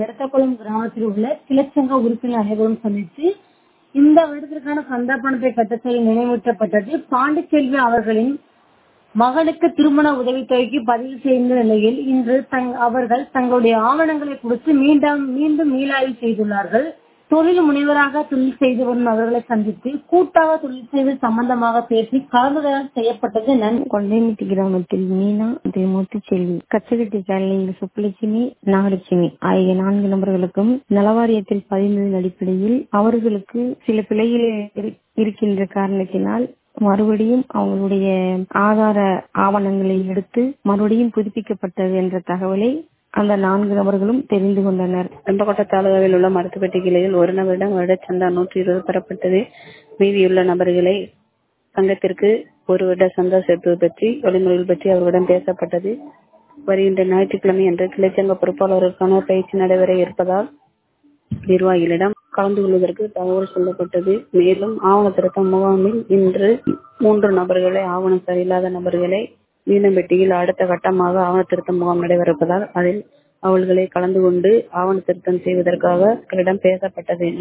எடத்தக்குளம் கிராமத்தில் உள்ள கிளச்சங்க உறுப்பினர் அனைவரும் சந்தித்து இந்த வருடத்திற்கான சந்தா பணத்தை கட்டச் சொல்லி நினைவூட்டப்பட்டது பாண்டிச்செல்வி அவர்களின் மகனுக்கு திருமண உதவித்தொகைக்கு பதிவு செய்த நிலையில் இன்று தங் அவர்கள் தங்களுடைய ஆவணங்களை கொடுத்து மீண்டும் மீண்டும் மீளாய்வு செய்துள்ளார்கள் தொழில் முனைவராக தொழில் செய்து வரும் அவர்களை சந்தித்து கூட்டாக தொழில் செய்வது சம்பந்தமாக பேசி கலந்துரையாடல் செய்யப்பட்டது நன்றி கொண்டைமிட்டி கிராமத்தில் மீனா முத்துச்செல்வி கச்சகட்டி காலனியில் சுப்புலட்சுமி நாகலட்சுமி ஆகிய நான்கு நபர்களுக்கும் நலவாரியத்தில் பதிந்ததன் அடிப்படையில் அவர்களுக்கு சில பிழைகள் இரு- இருக்கின்ற காரணத்தினால் மறுபடியும் அவங்களுடைய ஆதார ஆவணங்களை எடுத்து மறுபடியும் புதுப்பிக்கப்பட்டது என்ற தகவலை அந்த நான்கு நபர்களும் தெரிந்து கொண்டனர் வெம்பக்கோட்டை தாலுகாவில் உள்ள மருத்துவப்பட்டி கிளையில் ஒரு நபரிடம் வருடச்சந்தா நூற்றி இருபது பெறப்பட்டது மீதியுள்ள நபர்களை சங்கத்திற்கு ஒரு வருட சந்தா செலுத்துவது பற்றி வழிமுறைகள் பற்றி அவர்களிடம் பேசப்பட்டது வருகின்ற ஞாயிற்றுக்கிழமை அன்று கிளைச்சங்க பொறுப்பாளருக்கான பயிற்சி நடைபெற இருப்பதால் நிர்வாகிகளிடம் கலந்து கொள்வதற்கு தகவல் சொல்லப்பட்டது மேலும் ஆவண திருத்த முகாமில் இன்று மூன்று நபர்களை ஆவணம் சரியில்லாத நபர்களை மீனம்பெட்டியில் அடுத்த கட்டமாக ஆவண திருத்த முகாம் நடைபெறப்பதால் அதில் அவர்களை கலந்து கொண்டு ஆவண திருத்தம் செய்வதற்காக அவர்களிடம் பேசப்பட்டது